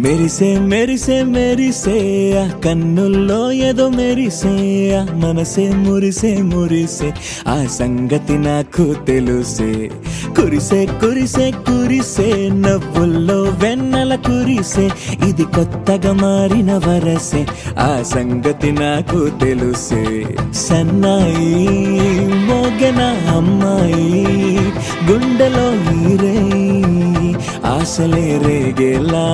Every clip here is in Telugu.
మెరిసే మెరిసే మెరిసే ఆ కన్నుల్లో ఏదో మెరిసే ఆ మనసే మురిసే మురిసే ఆ సంగతి నాకు తెలుసే కురిసే కురిసే కురిసే నవ్వుల్లో వెన్నెల కురిసే ఇది కొత్తగా మారిన వరసే ఆ సంగతి నాకు తెలుసే సన్నాయి మోగన అమ్మాయి గుండెలో ఈరే ఆశలే రేగేలా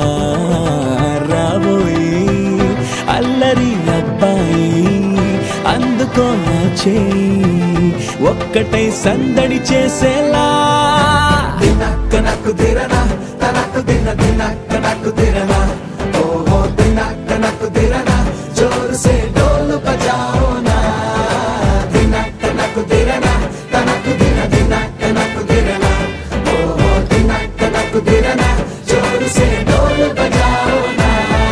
రాబోయి అల్లరి అబ్బాయి అందుకో నా చేయి ఒక్కటై సందడి చేసేలా దినక్క నాకు దిరనా తనకు దిన దినక్క నాకు దిరనా ఓహో దినక్క నాకు దిరనా జోరు సే డోలు బజాओ నా దినక్క నాకు దిరనా తనకు దిన దినక్క నాకు దిరనా ఓహో దినక్క నాకు దిరనా జోరు సే డోలు బజాओ నా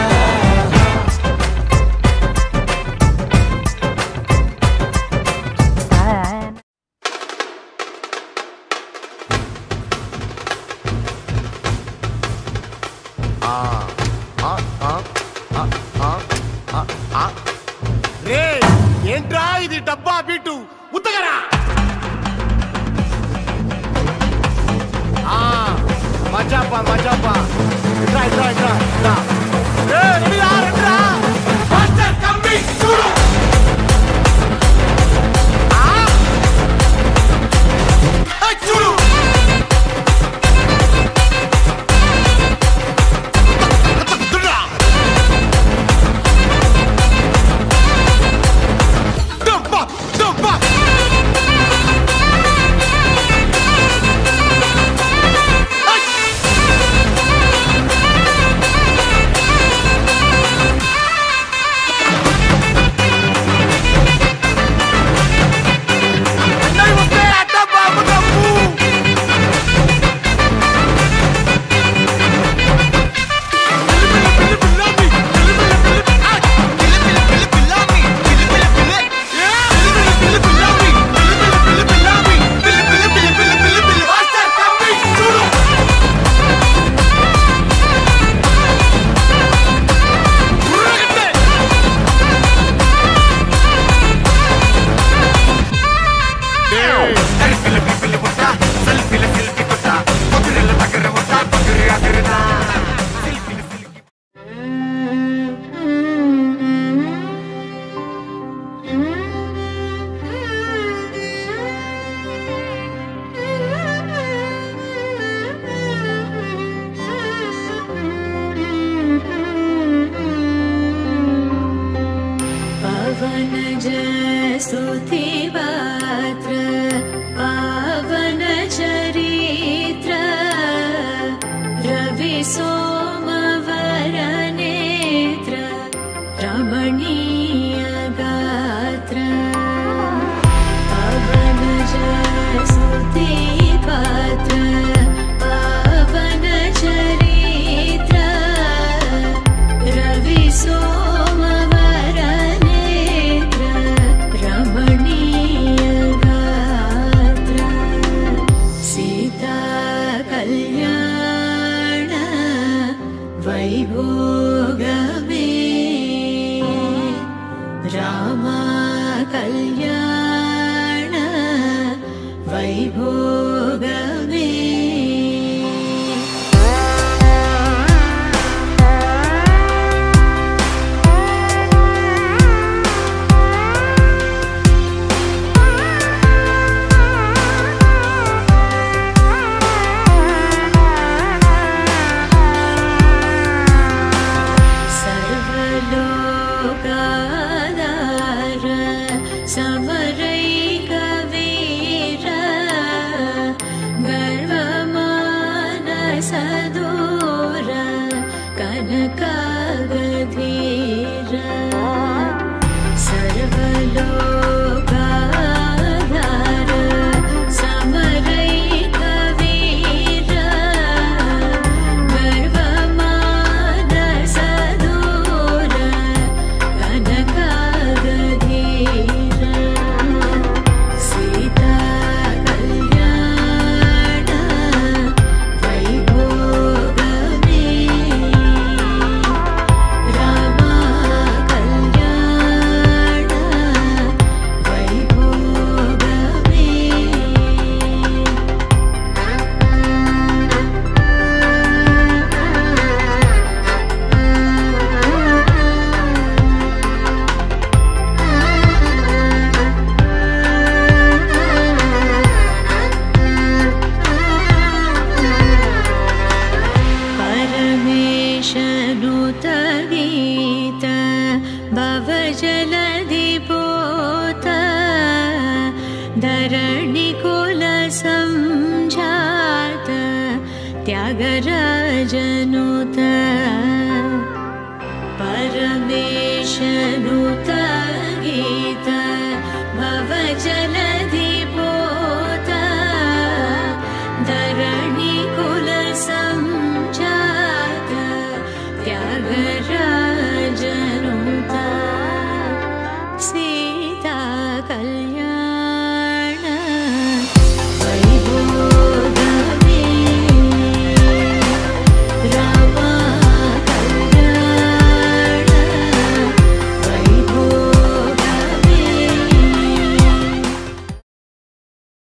రే ఏంట్రా ఇది డబ్బా బిట్టు ఉత్తగరా ఆ, మజాపా మజాపా ఇట్రా ఇట్రా ఇట్రా ఇట్రా రే రెడీరా రెడీరా మాస్టర్ కమ్మి చూడు ఆ! ఏయ్, చూడు దుర్రా డబ్బా డబ్బా అన్నయ్య వస్తే అడ్డ బాబు డబ్బు पवन जय स्तुति पात्र पावन चरित्र रवि सोमवर नेत्र रमणीय गात्र पवन जय स्तुति पात्र पावन चरित्र रवि सोमवर नेत्र रमणीय गात्र सीता कल्याण वैभोगमे रामा कल्याण वैभोगमे सर्वलोकाधार समरैकवीर गर्वमानसदूर कनकागधीर सर्वलोकाधार समरैकवीर गर्वमानसदूर कनकागधीर सीता कल्याण वैभोगमे త్యాగరాజను